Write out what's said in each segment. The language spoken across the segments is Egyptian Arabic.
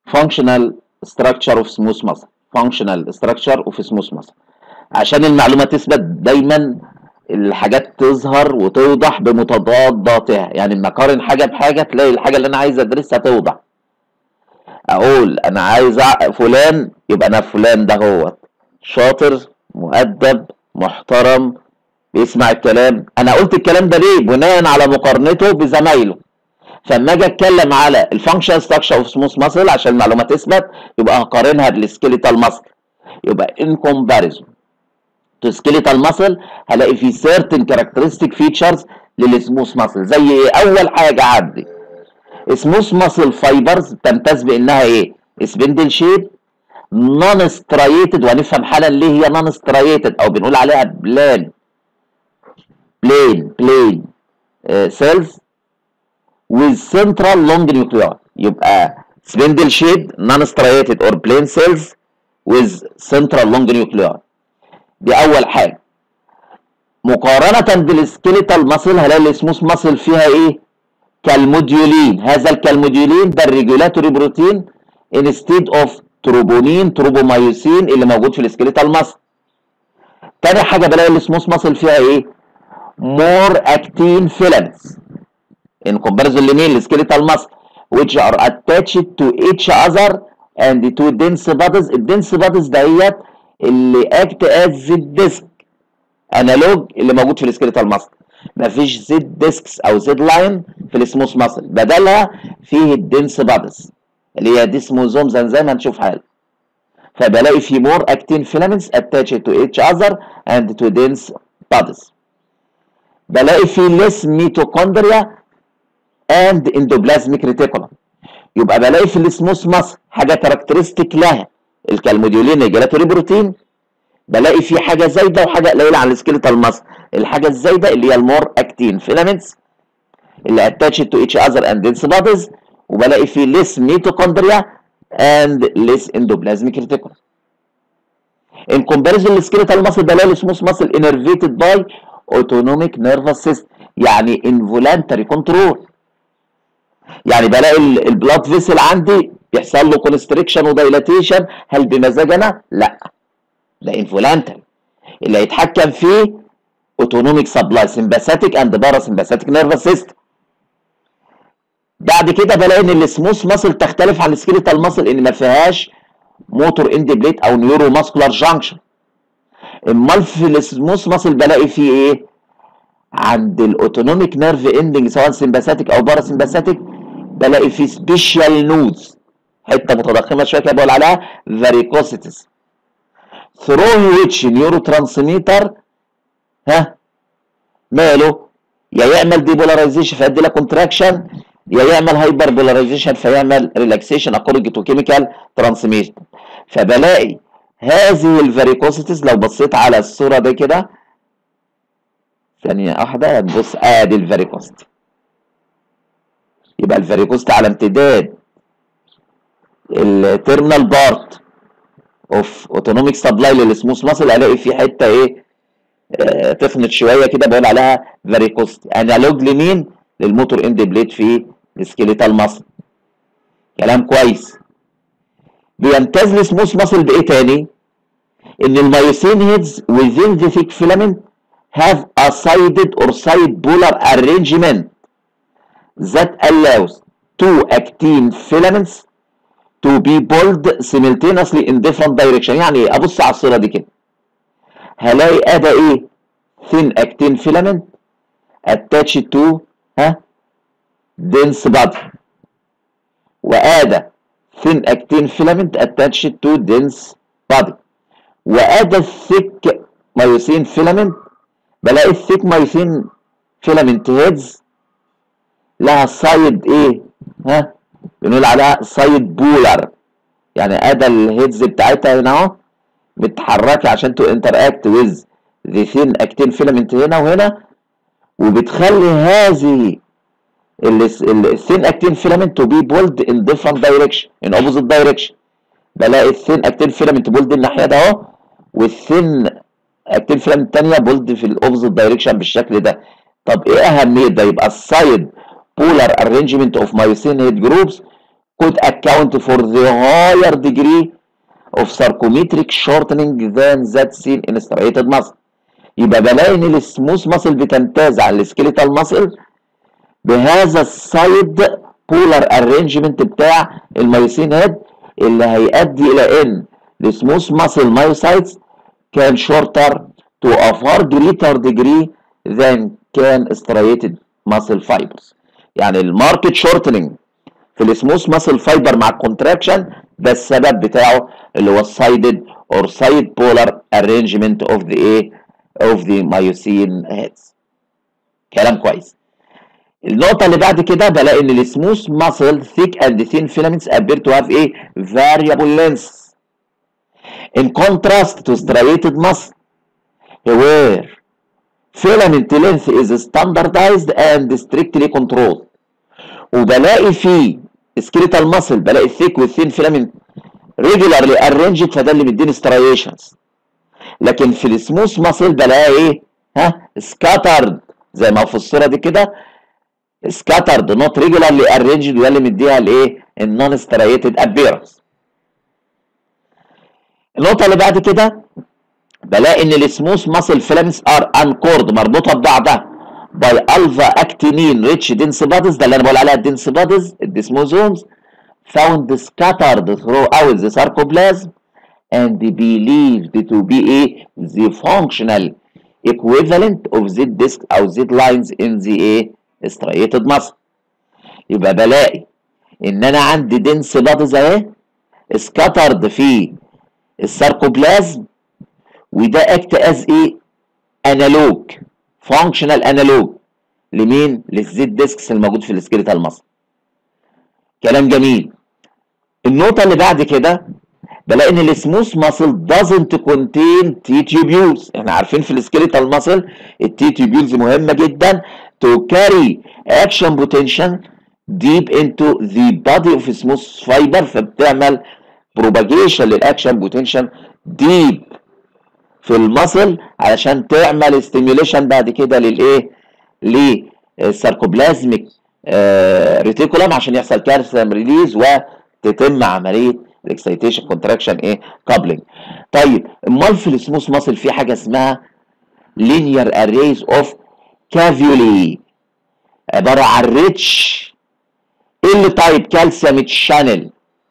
functional structure of smooth muscle functional structure of smooth muscle عشان المعلومه تثبت دايما الحاجات تظهر وتوضح بمتضاداتها يعني لما اقارن حاجه بحاجه تلاقي الحاجه اللي انا عايز ادرسها توضح اقول انا عايز أع- فلان يبقى انا فلان ده هو شاطر مؤدب محترم بيسمع الكلام انا قلت الكلام ده ليه بناء على مقارنته بزمايله فلما اجي اتكلم على الفانكشن ستراكشر اوف سموث ماسل عشان المعلومه تثبت يبقى هقارنها بالسكيليتال ماسل يبقى ان كومباريزون تو سكيليتال ماسل هلاقي في certain characteristic features للسموث ماسل زي ايه اول حاجه عندي سموث ماسل فايبرز تمتاز بانها ايه سبندل شيب نون سترايتد وهنفهم حالا ليه هي نون سترايتد او بنقول عليها بلان بلين بلين سيلز with central long nuclei يبقى spindle shaped non striated or plain cells with central long nuclei دي اول حاجه مقارنه بالسكيليتال ماسل هلاقي السموث ماسل فيها ايه كالموديولين هذا الكالموديولين ده الريجولاتوري بروتين انستيد اوف تروبونين تروبومايوسين اللي موجود في السكيليتال ماسل تاني حاجه بلاقي السموث ماسل فيها ايه more actin filaments in comparison لمين السكيليتال ماسل which are attached to each other and to dense bodies الدنس bodies دهيت اللي act as the disk انالوج اللي موجود في السكيليتال ماسل مفيش زد ديسكس او زد لاين في السموث ماسل بدلها فيه الدنس بادز اللي هي ديسموزومز زي ما هنشوف حالا فبلاقي في مور اكتين فيلامنتس attached to each other and to dense bodies بلاقي في less mitochondria and endoplasmic reticulum يبقى بلاقي في السموث ماسل حاجه كاركترستيك لها الكالموديولين ريجولاتوري بروتين بلاقي في حاجه زايده وحاجه قليله على السكيلتال ماسل الحاجه الزايده اللي هي المور اكتين فيلامنتس اللي attached to each other and dense bodies وبلاقي في less mitochondria and less endoplasmic reticulum in comparison للسكيلتال ماسل بلاقي السموث ماسل innervated by autonomic nervous system يعني involuntary control يعني بلاقي البلاد فيسل عندي يحصل له كونستريكشن ودايلاتيشن هل بمزاج انا؟ لا ده انفولانتري اللي هيتحكم فيه اوتونوميك سبلاي سمباثيك اند باراسمباثيك نيرفس سيستم بعد كده بلاقي ان السموث ماسل تختلف عن السكيليتال ماسل ان ما فيهاش موتور اند بليت او نيورو ماسكولار جانكشن امال في السموث ماسل بلاقي فيه ايه عند الاوتونوميك نيرف اندنج سواء سمباثيك او باراسمباثيك بلاقي فيه سبيشال نودز حته متضخمه شويه كده بقول عليها فاريكوسيتس through which نيورو ترانسميتر ها ماله يا يعمل ديبولاريزيشن فيؤدي لك كونتراكشن يا يعمل هايبر بولاريزيشن فيعمل ريلاكسيشن اكوردنج تو كيميكال ترانسميشن فبلاقي هذه الفاريكوسيتس لو بصيت على الصوره دي كده ثانيه واحده هتبص ادي الفاريكوست يبقى الفاريكوست على امتداد التيرمينال بارت اوف اوتونوميك سبلاي للسموث ماسل الاقي في حته ايه آه تفنت شويه كده بقول عليها فاريكوست انالوج لمين للموتور اند بليد في السكيليتال ماسل كلام كويس بيمتاز السموث ماسل بايه تاني ان المايوسين هيدز within the thick filament have a sided or side polar arrangement that allows two actin filaments to be pulled simultaneously in different direction يعني ايه ابص على الصوره دي كده هلاقي ادى ايه thin actin filament attached to ها dense body وادى thin actin filament attached to dense body وادى thick myosin filament بلاقي الثيك مايوسين فيلامنت هيدز لها سايد ايه ها بنقول عليها سايد بولر يعني ادى الهيدز بتاعتها هنا اهو متحركه عشان تو انتراكت ويز ذا ثين اكتين فيلامنت هنا وهنا وبتخلي هذه الثين اكتين فيلامنت تو بي بولد ان ديفرنت دايركشن ان اوبوزيت دايركشن بلاقي الثين اكتين فيلامنت بولد الناحيه ده اهو والثين اكتين فيلامنت الثانيه بولد في الاوبوزيت دايركشن بالشكل ده طب ايه اهميه ده يبقى السايد polar arrangement of myosin head groups could account for the higher degree of sarcometric shortening than that seen in striated muscle يبقى بلاقي ان السموث ماسل بتمتاز عن السكيليتال ماسل بهذا السايد بولار ارينجمنت بتاع المايوسين هيد اللي هيؤدي الى ان السموث ماسل مايوسايتس كان shorter to a far greater degree than can striated muscle fibers يعني الماركت شورتنج في السموث ماسل فايبر مع الكونتراكشن ده السبب بتاعه اللي هو السايدد اور سايد بولار ارينجمنت اوف ذا ايه اوف ذا مايوسين هيدز كلام كويس النقطة اللي بعد كده بلاقي ان السموث ماسل ثيك اند ثين فيلامنتس appear to have a variable length in contrast to striated muscle where filament length is standardized and strictly controlled وبلاقي في سكريتال ماسل بلاقي الثيك والثين فيلامنت ريجولارلي ارينجد فده اللي مديني سترايشنز لكن في السموث ماسل بلاقي ايه ها سكاترد زي ما في الصوره دي كده سكاترد نوت ريجولارلي ارينجد وده اللي مديها الايه النون سترايتد ابيرنس النقطه اللي بعد كده بلاقي ان السموث ماسل فيلامنتس ار انكورد مربوطه ببعضها باي الفا اكتينين ريتش دنس بادز ده اللي انا بقول عليها الدنس بادز الديسموزومز found scattered throughout the sarcoplasm and believed to be a the functional equivalent of Z disc او Z lines in the a striated muscle يبقى بلاقي ان انا عندي دنس بادز اهي scattered في الساركوبلازم وده اكت از ايه انالوج فانكشنال انالوج لمين للزيت ديسكس الموجود في السكيليتال ماسل كلام جميل النقطة اللي بعد كده بلاقي ان السموث ماسل doesn't contain T tubules احنا عارفين في السكيليتال ماسل التي tubules مهمة جدا to carry action potential deep into the body of smooth fiber فبتعمل propagation للاكشن بوتنشال deep في المصل علشان تعمل ستيميوليشن بعد كده للايه للساركوبلازميك ريتيكولم عشان يحصل كالسيوم ريليز وتتم عمليه الاكسيتيشن كونتراكشن ايه كابلنج طيب امال في السموث ماسل في حاجه اسمها لينير اريز اوف كافيولي عباره عن ريتش ال تايب كالسيوم شانل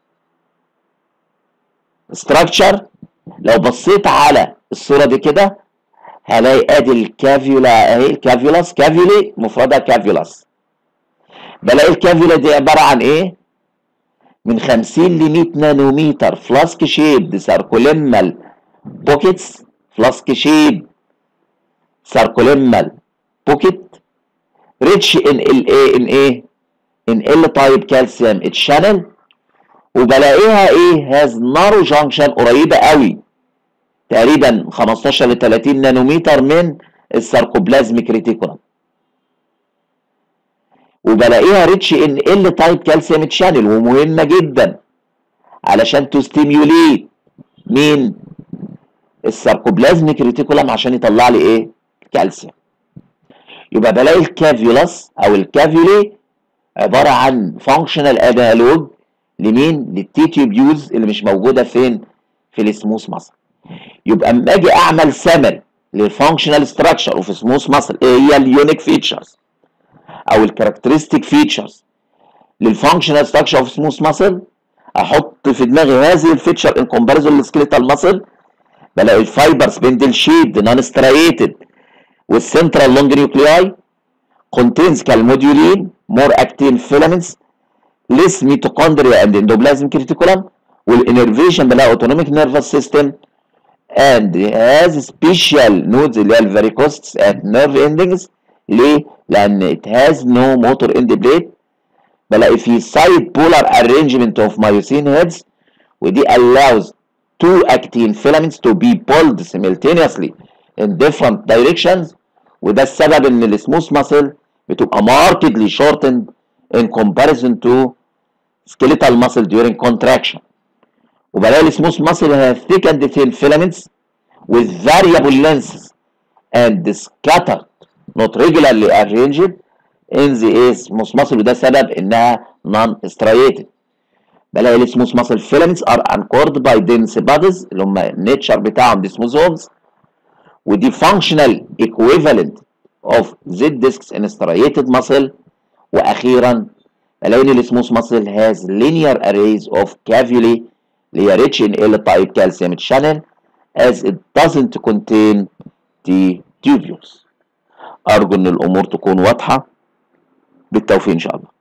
ستراكشر لو بصيت على الصوره دي كده هلاقي ادي الكافيولا اهي الكافيولاس كافيولي مفردها كافيولاس بلاقي الكافيولا دي عباره عن ايه من 50 ل 100 نانومتر فلاسك شيب ساركوليمال بوكيتس فلاسك شيب ساركوليمال بوكيت ريتش ان ال ايه ان ايه ان ال تايب كالسيوم اتشانل وبلاقيها ايه هاز نارو جانكشن قريبه قوي تقريبا 15 ل 30 نانومتر من الساركوبلازميك ريتيكولم وبلاقيها ريتش ان ال تايب كالسيوم تشانل ومهمه جدا علشان تستيميوليت مين الساركوبلازميك ريتيكولم عشان يطلع لي ايه كالسيوم يبقى بلاقي الكافيولاس او الكافيولي عباره عن فانكشنال انالوج لمين للتي تيوبيولز اللي مش موجوده فين في السموث ماسل يبقى اما اجي اعمل سمر للفانكشنال ستراكشر اوف سموث ماسل ايه هي اليونيك فيتشرز او الكاركترستيك فيتشرز للفانكشنال ستراكشر اوف سموث ماسل احط في دماغي هذه الفيتشر ان كومباريزون للسكيليتال ماسل بلاقي الفايبر سبندل شيد نون ستريتد والسنترال لونج نيوكلياي contains calmodulin more actin filaments less mitochondria and endoplasmic reticulum والانرفيشن بلاقي autonomic nervous system and has special nodes اللي هي الفاريكوستس and nerve endings ليه؟ لأن it has no motor end plate بلاقي في side polar arrangement of myosin heads ودي allows two actin filaments to be pulled simultaneously in different directions وده السبب ان السموث ماسل بتبقى markedly shortened in comparison to skeletal muscle during contraction وبلاقي السموث ماسل have thick and thin filaments with variable lengths and scattered not regularly arranged in the smooth muscle وده سبب انها non striated بلاقي السموث ماسل فيلامنتس ار انكورد باي دنس بادز اللي هم النيتشر بتاعهم دي سموثومز ودي functional equivalent of Z discs in striated muscle واخيرا بلاقي ان السموث ماسل has linear arrays of cavuli اللي هي rich in L type calcium channel as it doesn't contain the tubules ارجو ان الامور تكون واضحه بالتوفيق ان شاء الله